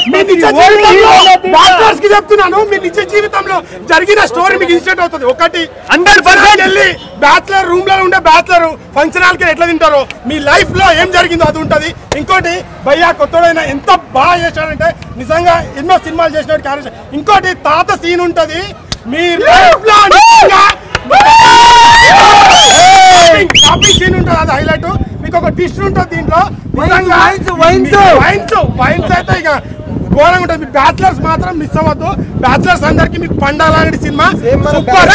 మీ నిజ జీవితంలో డాక్టర్స్ కి చెప్తున్నాను మీ నిజ జీవితంలో జరిగిన స్టోరీ మీకు ఇన్స్టెంట్ అవుతుంది ఒకటి హండ్రెడ్ పర్సెంట్ వెళ్ళి బ్యాచులర్ రూమ్ లో ఉండే బ్యాచులర్ ఫంక్షన్ హాల్ కి ఎట్లా తింటారో మీ లైఫ్ లో ఏం జరిగిందో అది ఉంటది ఇంకోటి భయ్యా కొత్తడైన ఎంత బాగా చేశాడంటే నిజంగా ఎన్నో సినిమాలు చేసినట్టు క్యారెక్టర్ ఇంకోటి తాత సీన్ ఉంటది మీ లైఫ్ లో నిజంగా షాపింగ్ సీన్ ఉంటుంది అది హైలైట్ మీకు ఒక డిష్ ఉంటుంది దీంట్లో నిజంగా వైన్స్ వైన్స్ వైన్స్ అయితే ఇక ఘోరంగా ఉంటుంది బ్యాచులర్స్ మాత్రం మిస్ అవ్వద్దు బ్యాచులర్స్ అందరికి మీకు పండాలనే సినిమా సూపర్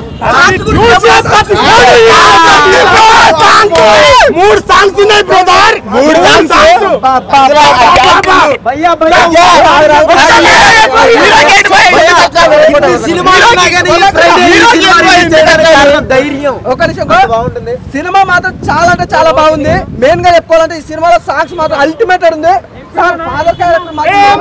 మూడు సాంగ్స్ ఉన్నాయి బ్రదర్ మూడు సాంగ్స్ ఒక నిమిషం బాగుంటుంది సినిమా మాత్రం చాలా అంటే చాలా బాగుంది మెయిన్ గా చెప్పుకోవాలంటే ఈ సినిమాలో సాంగ్స్ మాత్రం అల్టిమేట్ ఉంది సార్ ఫాదర్ క్యారెక్టర్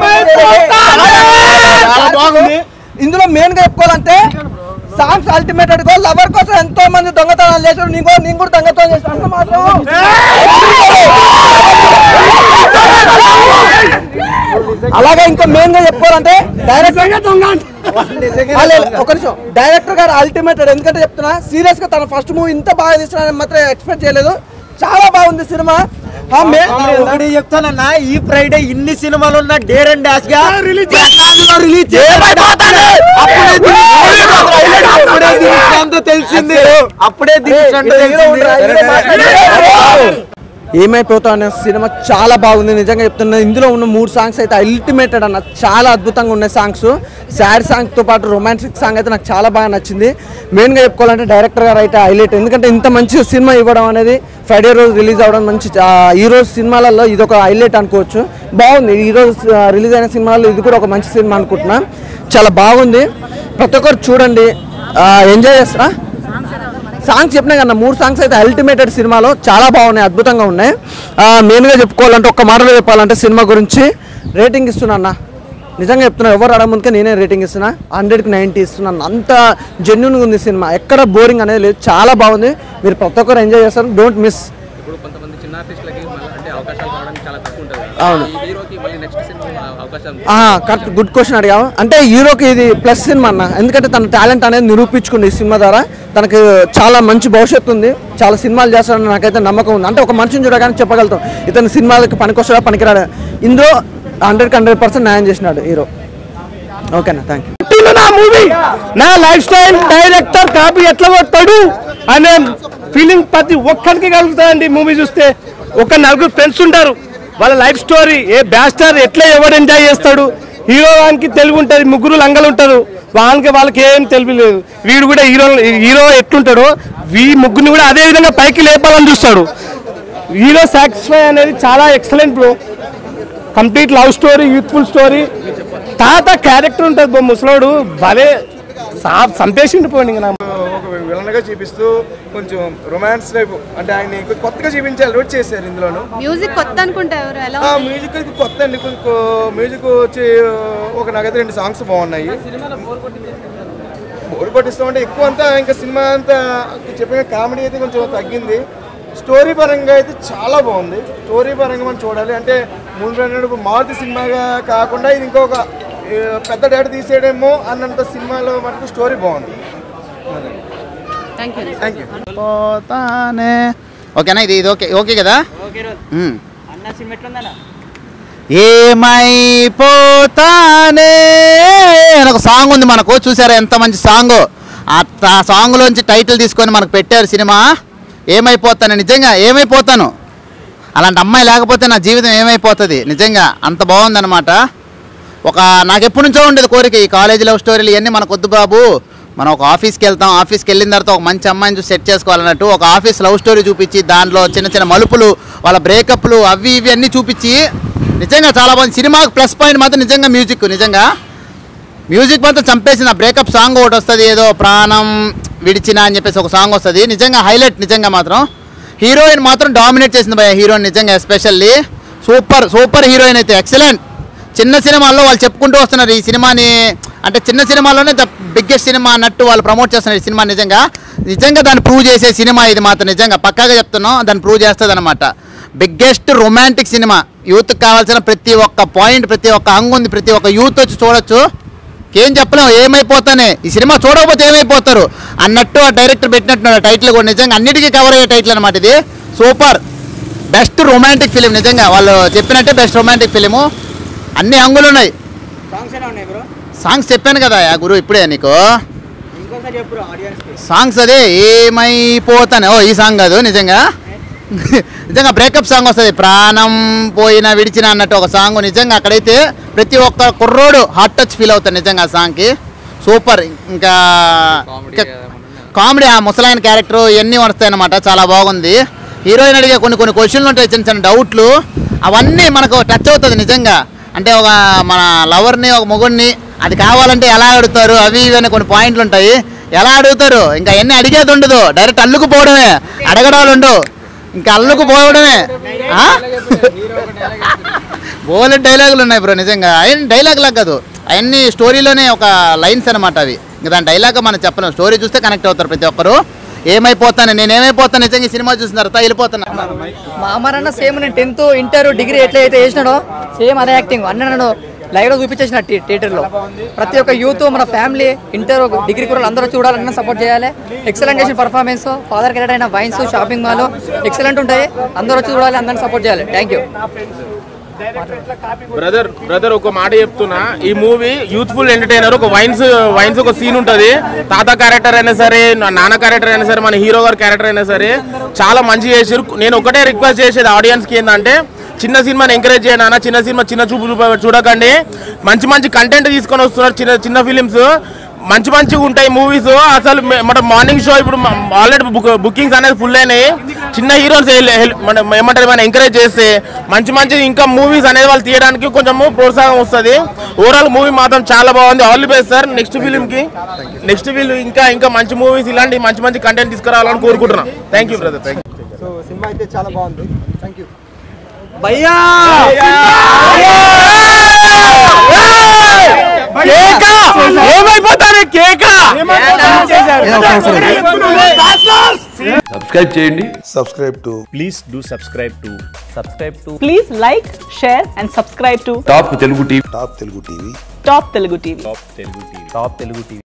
చాలా బాగుంది. ఇందులో మెయిన్ గా చెప్పుకోవాలంటే సాంగ్స్ అల్టిమేటెడ్ గో లవర్ కోసం ఎంతో మంది దొంగతనాలు చేశారు నీకు నేను కూడా దొంగతనం చేశాను అంత మాత్రం అలాగే ఇంకా మెయిన్ గా చెప్పుకోవాలంటే డైరెక్ట్ ఒక నిమిషం డైరెక్టర్ గారు అల్టిమేటెడ్ ఎందుకంటే చెప్తున్నా సీరియస్ గా తన ఫస్ట్ మూవీ ఇంత బాగా తీసిన మాత్రం ఎక్స్పెక్ట్ చేయలేదు చాలా బాగుంది సినిమా ఆ మే- ఒకటి చెప్తానన్నా ఈ ఫ్రైడే ఇన్ని సినిమాలు ఉన్న డేర్ అండ్ డాష్ గా రిలీజ్ రిలీజ్ అప్పుడే దీని strength తెలిసింది అప్పుడే దీని strength తెలిసింది ఏమైపోతా అనే సినిమా చాలా బాగుంది నిజంగా చెప్తున్నా ఇందులో ఉన్న మూడు సాంగ్స్ అయితే అల్టిమేటెడ్ అన్న చాలా అద్భుతంగా ఉన్నాయి సాంగ్స్ సాడ్ సాంగ్తో పాటు రొమాంటిక్ సాంగ్ అయితే నాకు చాలా బాగా నచ్చింది మెయిన్గా చెప్పుకోవాలంటే డైరెక్టర్ గారు అయితే హైలైట్ ఎందుకంటే ఇంత మంచి సినిమా ఇవ్వడం అనేది ఫ్రైడే రోజు రిలీజ్ అవ్వడం మంచి ఆ, ఈ రోజు సినిమాలలో ఇది ఒక హైలైట్ అనుకోవచ్చు బాగుంది ఈ రోజు రిలీజ్ అయిన సినిమాలో ఇది కూడా ఒక మంచి సినిమా అనుకుంటున్నా చాలా బాగుంది ప్రతి ఒక్కరు చూడండి ఎంజాయ్ చేస్తారా సాంగ్స్ చెప్పినా కన్నా మూడు సాంగ్స్ అయితే అల్టిమేటెడ్ సినిమాలో చాలా బాగున్నాయి అద్భుతంగా ఉన్నాయి ఆ, మెయిన్గా చెప్పుకోవాలంటే ఒక్క మాటలో చెప్పాలంటే సినిమా గురించి రేటింగ్ ఇస్తున్నా అన్న నిజంగా చెప్తున్నా ఎవరు అడగ ముందుకే నేనే రేటింగ్ ఇస్తున్నా హండ్రెడ్కి నైంటీ ఇస్తున్నాను అంత జెన్యున్గా ఉంది సినిమా ఎక్కడ బోరింగ్ అనేది లేదు చాలా బాగుంది మీరు ప్రతి ఒక్కరు ఎంజాయ్ చేస్తారు డోంట్ మిస్ ఇప్పుడు కొంతమంది చిన్న ఆర్టిస్టులకి మళ్ళీ అంటే అవకాశాలు రావడానికి చాలా తక్కువ ఉంటుంది అవును. ఈ హీరోకి మళ్ళీ నెక్స్ట్ సినిమా అవకాశాలు కరెక్ట్ గుడ్ క్వశ్చన్ అడిగావు అంటే హీరోకి ఇది ప్లస్ సినిమా అన్న ఎందుకంటే తన టాలెంట్ అనేది నిరూపించుకుంది ఈ సినిమా ద్వారా తనకి చాలా మంచి భవిష్యత్తు ఉంది చాలా సినిమాలు చేస్తాడని నాకైతే నమ్మకం ఉంది అంటే ఒక మనిషిని చూడగానే చెప్పగలుగుతాం ఇతని సినిమాలకి పనికొస్తాడా పనికిరాడా ఇందులో హండ్రెడ్కి హండ్రెడ్ పర్సెంట్ న్యాయం చేసినాడు హీరో ఓకేనా థ్యాంక్ యూ నా మూవీ నా లైఫ్ స్టైల్ డైరెక్టర్ కాపీ ఎట్లా కొట్టాడు అనే ఫీలింగ్ ప్రతి ఒక్కరికి కలుగుతుందండి మూవీ చూస్తే ఒక నలుగురు ఫ్రెండ్స్ ఉంటారు వాళ్ళ లైఫ్ స్టోరీ ఏ బ్యాస్టర్ ఎట్లా ఎవడు ఎంజాయ్ చేస్తాడు హీరో వానికి తెలివి ఉంటుంది ముగ్గురు లంగలు ఉంటారు వానికి వాళ్ళకి ఏం తెలివి లేదు వీడు కూడా హీరో హీరో ఎట్లుంటాడో వీ ముగ్గురిని కూడా అదే విధంగా పైకి లేపాలని చూస్తాడు హీరో సాటిస్ఫై అనేది చాలా excellent bro complete love story youthful story తాత క్యారెక్టర్ ఉంటుంది బో ముసలోడు భలే సా- చంపేసిండు పోండి ఇంకా నా ఒక విలన్ గా చూపిస్తూ కొంచెం రొమాన్స్ టైప్ అంటే ఆయన కొంచెం కొత్తగా చూపించాలి రోడ్ చేశారు ఇందులోను మ్యూజిక్ కొత్త అనుకుంటా ఎవరు ఎలా ఆ ఉంది? మ్యూజిక్ ఇది కొత్త అండి కొంచెం మ్యూజిక్ వచ్చి ఒక నాకైతే రెండు సాంగ్స్ బాగున్నాయి బోర్ కొట్టిస్తామంటే ఎక్కువ అంతా ఇంకా సినిమా అంతా చెప్పిన కామెడీ అయితే కొంచెం తగ్గింది స్టోరీ పరంగా అయితే చాలా బాగుంది స్టోరీ పరంగా మనం చూడాలి అంటే ముందు అన్నప్పుడు మారుతి సినిమాగా కాకుండా ఇది ఇంకొక ఏ, పెద్ద డాడీ తీసేయడేమో అన్నంత సినిమాలో మనకు స్టోరీ బాగుంది థ్యాంక్ యూ థ్యాంక్ యూ పోతానే ఓకేనా ఇది ఇది ఓకే ఓకే కదా మ్మ్. ఏమైపోతానే అని ఒక సాంగ్ ఉంది మనకు చూసారా ఎంత మంచి సాంగ్ ఆ సాంగ్లోంచి టైటిల్ తీసుకొని మనకు పెట్టారు సినిమా ఏమైపోతాను నిజంగా ఏమైపోతాను అలాంటి అమ్మాయి లేకపోతే నా జీవితం ఏమైపోతుంది నిజంగా అంత బాగుందన్నమాట ఒక నాకు ఎప్పటి నుంచో ఉండేది కోరిక ఈ కాలేజీ లవ్ స్టోరీలు ఇవన్నీ మనకు వద్దు బాబు మనం ఒక ఆఫీస్కి వెళ్తాం ఆఫీస్కి వెళ్ళిన తర్వాత ఒక మంచి అమ్మాయిని చూసి సెట్ చేసుకోవాలన్నట్టు ఒక ఆఫీస్ లవ్ స్టోరీ చూపించి దాంట్లో చిన్న చిన్న మలుపులు వాళ్ళ బ్రేకప్లు అవి ఇవి అన్నీ చూపించి నిజంగా చాలా బాగుంది సినిమాకి ప్లస్ పాయింట్ మాత్రం నిజంగా మ్యూజిక్ నిజంగా మ్యూజిక్ మాత్రం చంపేసింది ఆ బ్రేకప్ సాంగ్ ఒకటి వస్తుంది ఏదో ప్రాణం విడిచిన అని చెప్పేసి ఒక సాంగ్ వస్తుంది నిజంగా హైలైట్ నిజంగా మాత్రం హీరోయిన్ మాత్రం డామినేట్ చేసింది భయ హీరోయిన్ నిజంగా ఎస్పెషల్లీ సూపర్ సూపర్ హీరోయిన్ అయితే ఎక్సలెంట్ చిన్న సినిమాల్లో వాళ్ళు చెప్పుకుంటూ వస్తున్నారు ఈ సినిమాని అంటే చిన్న సినిమాలోనే ద బిగ్గెస్ట్ సినిమా అన్నట్టు వాళ్ళు ప్రమోట్ చేస్తున్నారు ఈ సినిమా నిజంగా నిజంగా దాన్ని ప్రూవ్ చేసే సినిమా ఇది మాత్రం నిజంగా పక్కాగా చెప్తున్నాం దాన్ని ప్రూవ్ చేస్తుంది అనమాట బిగ్గెస్ట్ రొమాంటిక్ సినిమా యూత్కి కావాల్సిన ప్రతి ఒక్క పాయింట్ ప్రతి ఒక్క హంగు ఉంది ప్రతి ఒక్క యూత్ వచ్చి చూడొచ్చు ఏం చెప్పలేము ఏమైపోతానే ఈ సినిమా చూడకపోతే ఏమైపోతారు అన్నట్టు ఆ డైరెక్టర్ పెట్టినట్టున్నాడు టైటిల్ కూడా నిజంగా అన్నిటికీ కవర్ అయ్యే టైటిల్ అనమాట ఇది సూపర్ బెస్ట్ రొమాంటిక్ ఫిలిం నిజంగా వాళ్ళు చెప్పినట్టే బెస్ట్ రొమాంటిక్ ఫిలిము అన్ని హంగులు ఉన్నాయి సాంగ్స్ చెప్పాను కదా ఆ గురు ఇప్పుడే నీకు సాంగ్స్ అదే ఏమైపోతాను ఓ ఈ సాంగ్ కాదు నిజంగా నిజంగా బ్రేకప్ సాంగ్ వస్తుంది ప్రాణం పోయిన విడిచిన అన్నట్టు ఒక సాంగ్ నిజంగా అక్కడైతే ప్రతి ఒక్క కుర్రోడు హార్ట్ టచ్ ఫీల్ అవుతాడు నిజంగా ఆ సాంగ్కి సూపర్ ఇంకా ఇంకా కామెడీ ఆ ముసలాయన క్యారెక్టర్ ఇవన్నీ వస్తాయి అనమాట చాలా బాగుంది హీరోయిన్ అడిగే కొన్ని కొన్ని క్వశ్చన్లు ఉంటాయి చిన్న చిన్న డౌట్లు అవన్నీ మనకు టచ్ అవుతుంది నిజంగా అంటే ఒక మన లవర్ని ఒక మొగుడిని అది కావాలంటే ఎలా అడుగుతారు అవి ఇవి అనే కొన్ని పాయింట్లు ఉంటాయి ఎలా అడుగుతారు ఇంకా ఎన్ని అడిగేది ఉండదు డైరెక్ట్ అల్లుకుపోవడమే అడగడాలు ఉండవు ఇంకా అల్లుకుపోవడమే ఆ? బోలెడ్ డైలాగులు ఉన్నాయి బ్రో నిజంగా అవన్నీ డైలాగ్ లాగా కాదు అవన్నీ స్టోరీలోనే ఒక లైన్స్ అనమాట అవి ఇంకా దాని డైలాగ్ మనం చెప్పలేం స్టోరీ చూస్తే కనెక్ట్ అవుతారు ప్రతి ఒక్కరు ఏమైపోతాను నేను ఏమైపోతాను నిజంగా ఈ సినిమా చూసిన తర్వాత వెళ్ళిపోతాను మా అమ్మారన్న సేమ్ నేను టెన్త్ ఇంటర్ డిగ్రీ ఎట్లా అయితే చేసినాడో సేమ్ అదే యాక్టింగ్ అన్న నన్ను లైవ్ లో చూపించేసిన థియేటర్ లో ప్రతి ఒక్క యూత్ మన ఫ్యామిలీ ఇంటర్ డిగ్రీ కూడా అందరూ చూడాలన్నా సపోర్ట్ చేయాలి ఎక్సలెంట్ చేసిన పర్ఫార్మెన్స్ ఫాదర్ క్రెడిట్ అయిన వైన్స్ షాపింగ్ మాల్ ఎక్సలెంట్ ఉంటాయి అందరూ వచ్చి చూడాలి అందరిని సపోర్ట్ చేయాలి థ్యాంక్ యూ బ్రదర్ బ్రదర్ ఒక మాట చెప్తున్నా ఈ మూవీ యూత్ఫుల్ ఎంటర్టైనర్ ఒక వైన్స్ వైన్స్ ఒక సీన్ ఉంటది తాత క్యారెక్టర్ అయినా సరే నా నాన్న క్యారెక్టర్ అయినా సరే మన హీరో గారి క్యారెక్టర్ అయినా సరే చాలా మంచి చేసారు నేను ఒకటే రిక్వెస్ట్ చేసేది ఆడియన్స్ కి ఏంటంటే చిన్న సినిమాని ఎంకరేజ్ చేయండి అన్న చిన్న సినిమా చిన్న చూపు చూప- చూడకండి మంచి మంచి కంటెంట్ తీసుకొని వస్తున్నారు చిన్న చిన్న ఫిలిమ్స్ మంచి మంచిగా ఉంటాయి మూవీస్ అసలు మే- మన మార్నింగ్ షో ఇప్పుడు ఆల్రెడీ బుక్ బుకింగ్స్ అనేది ఫుల్ అయినాయి చిన్న హీరోస్ మన ఏమంటారు మన ఎంకరేజ్ చేస్తే మంచి మంచి ఇంకా మూవీస్ అనేది వాళ్ళు తీయడానికి కొంచెం ప్రోత్సాహం వస్తుంది ఓవరాల్ మూవీ మాత్రం చాలా బాగుంది all the best sir next film కి నెక్స్ట్ ఫిలిం ఇంకా ఇంకా మంచి మూవీస్ ఇలాంటి మంచి మంచి కంటెంట్ తీసుకురావాలని కోరుకుంటున్నాను thank you brother thank you so సినిమా అయితే చాలా బాగుంది థ్యాంక్ యూ ఏమైపోతారు కేక సబ్స్క్రైబ్ చేయండి subscribe to please do subscribe to subscribe to Please like, share, and subscribe to top Telugu TV top Telugu TV Top Telugu TV. Top Telugu TV top Telugu TV